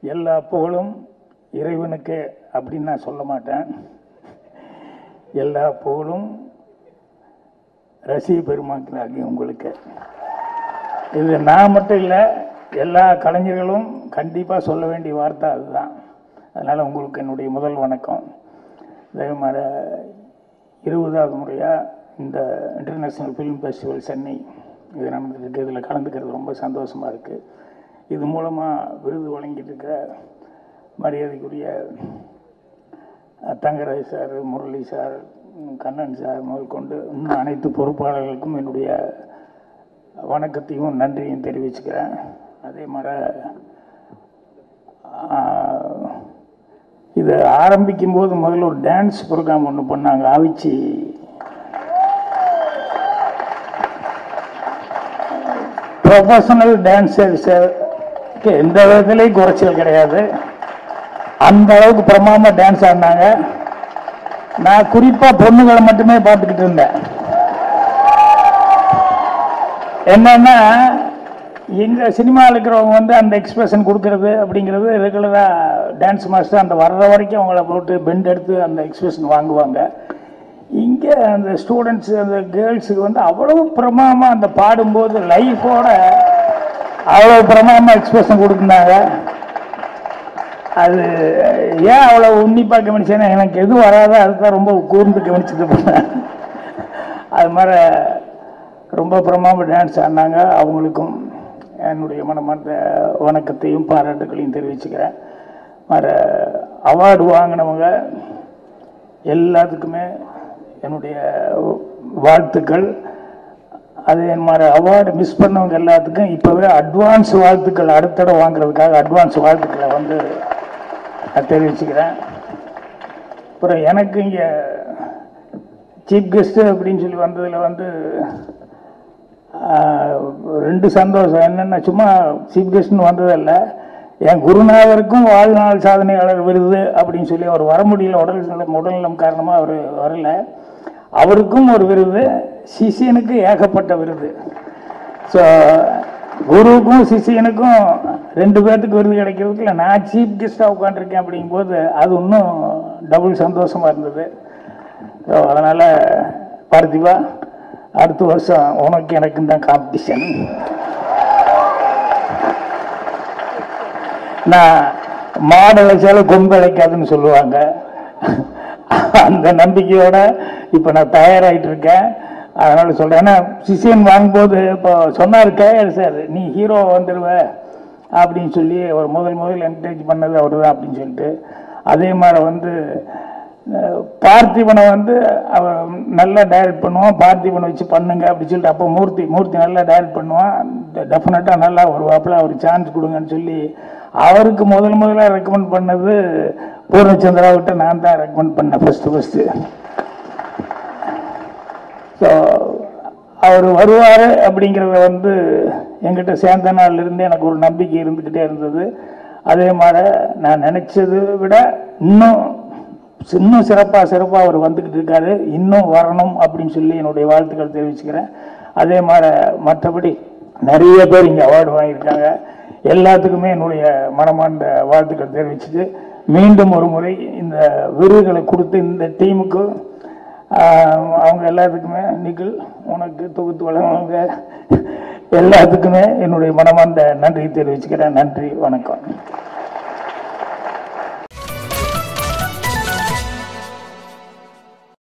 எல்லா புகழும் இறைவனுக்கு அப்படின்னு நான் சொல்ல மாட்டேன் எல்லா புகழும் ரசிக பெருமாக்களாகி உங்களுக்கு இது நான் மட்டும் இல்லை எல்லா கலைஞர்களும் கண்டிப்பாக சொல்ல வேண்டிய வார்த்தை அதுதான் அதனால் உங்களுக்கு என்னுடைய முதல் வணக்கம் அதே மாதிரி இருபதாவது முறையாக இந்த இன்டர்நேஷ்னல் ஃபிலிம் ஃபெஸ்டிவல் சென்னை இது நடந்துருக்கு இதில் கலந்துக்கிறது ரொம்ப சந்தோஷமாக இருக்குது இது மூலமாக விருது வழங்கிட்டு இருக்கிற மரியாதைக்குரிய அஹ், தங்கராஜ் சார் முரளி சார் உம், கண்ணன் சார் முதல் கொண்டு இன்னும் அனைத்து பொறுப்பாளர்களுக்கும் என்னுடைய வணக்கத்தையும் நன்றியும் தெரிவிச்சுக்கிறேன் அதே மாதிரி ஆஹ், இது ஆரம்பிக்கும் போது முதல்ல ஒரு டான்ஸ் ப்ரோக்ராம் ஒன்று பண்ணாங்க ஆவிச்சி ப்ரொஃபஷனல் டான்ஸர்ஸுக்கு எந்த விதத்துலையும் குறைச்சல் கிடையாது அந்த அளவுக்கு பிரமாதமாக டான்ஸ் ஆடினாங்க நான் குறிப்பாக பொண்ணுங்களை மட்டுமே பார்த்துக்கிட்டு இருந்தேன் என்னன்னா எங்க சினிமாவில் இருக்கிறவங்க வந்து அந்த எக்ஸ்பிரஷன் கொடுக்கறது அப்படிங்கிறது ரெகுலராக டான்ஸ் மாஸ்டர் அந்த வர்ற வரைக்கும் அவங்கள போட்டு பெண்ட் எடுத்து அந்த எக்ஸ்பிரஷன் வாங்குவாங்க இங்கே அந்த ஸ்டூடெண்ட்ஸ் அந்த கேர்ள்ஸுக்கு வந்து அவ்வளவு பிரமாதமாக அந்த பாடும்போது லைஃபோட அவ்வளோ பிரமாதமாக எக்ஸ்பிரஷன் கொடுக்குறாங்க அது ஏன் அவ்வளோ உன்னிப்பாக கவனிச்சேன்னா எனக்கு எதுவும் வராதோ அதுதான் ரொம்ப கூர்ந்து கவனிச்சுட்டு போனேன் அது மாதிரி ரொம்ப பிரமாம டான்ஸ் ஆடினாங்க அவங்களுக்கும் என்னுடைய மனமார்ந்த வணக்கத்தையும் பாராட்டுகளையும் தெரிவிச்சுக்கிறேன் வேறு அவார்டு வாங்கினவங்க எல்லாத்துக்குமே என்னுடைய வாழ்த்துக்கள் அதே மாதிரி அவார்டு மிஸ் பண்ணவங்க எல்லாத்துக்கும் இப்போவே அட்வான்ஸ் வாழ்த்துக்கள் அடுத்த தடவை வாங்குறதுக்காக அட்வான்ஸ் வாழ்த்துக்களை வந்து நான் தெரிவிச்சுக்கிறேன் அப்புறம் எனக்கு இங்கே சீஃப் கெஸ்ட்டு அப்படின்னு சொல்லி வந்ததில் வந்து ஆஹ், ரெண்டு சந்தோஷம் என்னென்னா சும்மா சீஃப் கெஸ்ட்னு வந்ததில்ல என் குருநாதருக்கும் வாழ்நாள் சாதனையாளர் விருது அப்படின்னு சொல்லி அவர் வர முடியல உடல் நலம் உடல்நலம் காரணமாக அவர் வரல அவருக்கும் ஒரு விருது சிஷியனுக்கு ஏகப்பட்ட விருது ஸோ குருவுக்கும் சிஷியனுக்கும் ரெண்டு பேர்த்துக்கு விருது கிடைக்கிறதுக்கு இல்லை நான் சீஃப் கெஸ்ட்டாக உட்காந்துருக்கேன் அப்படிங்கும்போது அது இன்னும் டபுள் சந்தோஷமாக இருந்தது ஸோ அதனால் பார்த்திபா அடுத்த வருஷம் உனக்கு எனக்கும் தான் காம்படிஷன் நான் மாடு அழைச்சாலும் கொம்பு அழைக்காதுன்னு சொல்லுவாங்க அந்த நம்பிக்கையோட இப்போ நான் தயாராகிட்டு இருக்கேன் அதனால சொல்கிறேன் ஏன்னா சிசியன் வாங்கும்போது இப்போ சொன்னார் கேஆர் சார் நீ ஹீரோ வந்துடுவ அப்படின்னு சொல்லி அவர் முதல் முதல் என்கரேஜ் பண்ணது அவர் தான் அப்படின்னு சொல்லிட்டு அதே மாதிரி வந்து அஹ், பார்த்திபனை வந்து அவர் நல்லா டைரக்ட் பண்ணுவான் பார்த்திபனை வச்சு பண்ணுங்க அப்படின்னு சொல்லிட்டு அப்போ மூர்த்தி மூர்த்தி நல்லா டைரக்ட் பண்ணுவான் டெஃபினட்டாக நல்லா வருவாப்புல அவர் சான்ஸ் கொடுங்கன்னு சொல்லி அவருக்கு முதல் முதல்ல ரெக்கமெண்ட் பண்ணது பூர்ணச்சந்திராவிட்ட நான் தான் ரெக்கமெண்ட் பண்ணேன் ஃபஸ்ட்டு ஃபஸ்ட்டு ஸோ அவர் வருவார் அப்படிங்கிறத வந்து எங்கிட்ட சேர்ந்த நாள்ல இருந்து எனக்கு ஒரு நம்பிக்கை இருந்துக்கிட்டே இருந்தது அதே மாதிரி நான் நினைச்சதை விட இன்னும் இன்னும் சிறப்பாக சிறப்பாக அவர் வந்துக்கிட்டு இருக்காரு இன்னும் வரணும் அப்படின்னு சொல்லி என்னுடைய வாழ்த்துக்கள் தெரிவிச்சுக்கிறேன் அதே மாதிரி மற்றபடி நிறைய பேர் இங்கே அவார்டு வாங்கியிருக்காங்க எல்லாத்துக்குமே என்னுடைய மனமார்ந்த வாழ்த்துக்கள் தெரிவிச்சுட்டு மீண்டும் ஒரு முறை இந்த விருதுகளை கொடுத்து இந்த டீமுக்கு ஆஹ், அவங்க எல்லாத்துக்குமே நிகில் உனக்கு தொகுத்து வழங்குவாங்க எல்லாத்துக்குமே என்னுடைய மனமார்ந்த நன்றி தெரிவிச்சுக்கிறேன் நன்றி வணக்கம்